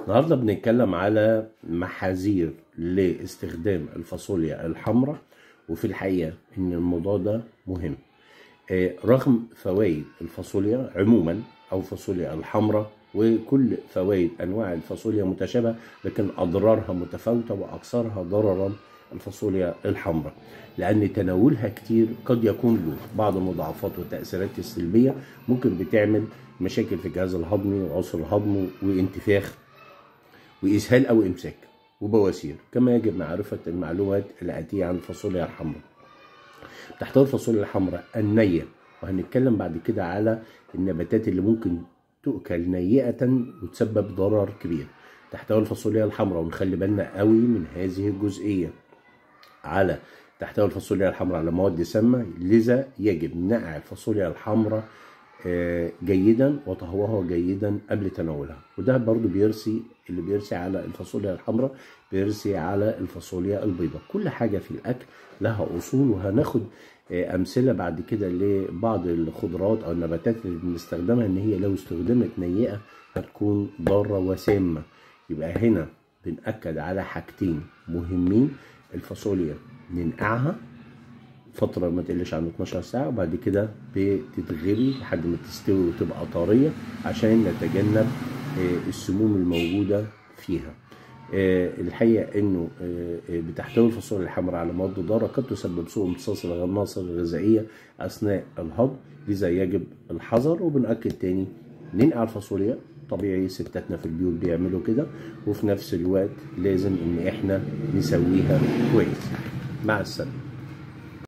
النهارده بنتكلم على محاذير لاستخدام الفاصوليا الحمراء وفي الحقيقه ان الموضوع ده مهم آه، رغم فوائد الفاصوليا عموما او الفاصوليا الحمراء وكل فوائد انواع الفاصوليا متشابهه لكن اضرارها متفاوته واكثرها ضررا الفاصوليا الحمراء لان تناولها كتير قد يكون له بعض المضاعفات والتاثيرات السلبيه ممكن بتعمل مشاكل في الجهاز الهضمي وعنصر الهضم وانتفاخ واسهال او امساك وبواسير كما يجب معرفه المعلومات الاتيه عن الفاصوليا الحمراء تحتوي الفاصوليا الحمراء النيه وهنتكلم بعد كده على النباتات اللي ممكن تؤكل نيئة وتسبب ضرر كبير تحتوي الفاصوليا الحمراء ونخلي بالنا قوي من هذه الجزئية على تحتوي الفاصوليا الحمراء على مواد سامة لذا يجب نقع الفاصوليا الحمراء آه، جيدا وطهوها جيدا قبل تناولها وده برضو بيرسي اللي بيرسي على الفاصوليا الحمراء بيرسي على الفاصوليا البيضاء كل حاجة في الأكل لها أصول وهناخد آه، أمثلة بعد كده لبعض الخضروات أو النباتات اللي بنستخدمها إن هي لو استخدمت نيئة هتكون ضارة وسامة يبقى هنا بنأكد على حاجتين مهمين الفاصوليا ننقعها فترة ما تقلش عن 12 ساعة وبعد كده بتتغلي لحد ما تستوي وتبقى طرية عشان نتجنب آه، السموم الموجودة فيها آه، الحقيقة انه آه، آه، بتحتوي الفاصوليا الحمراء على مواد ضارة قد تسبب سوء امتصاص العناصر الغذائية اثناء الهضم لذا يجب الحذر وبنأكد تاني ننقع الفاصوليا طبيعي ستاتنا في البيوت بيعملوا كده وفي نفس الوقت لازم ان احنا نسويها كويس مع السلامة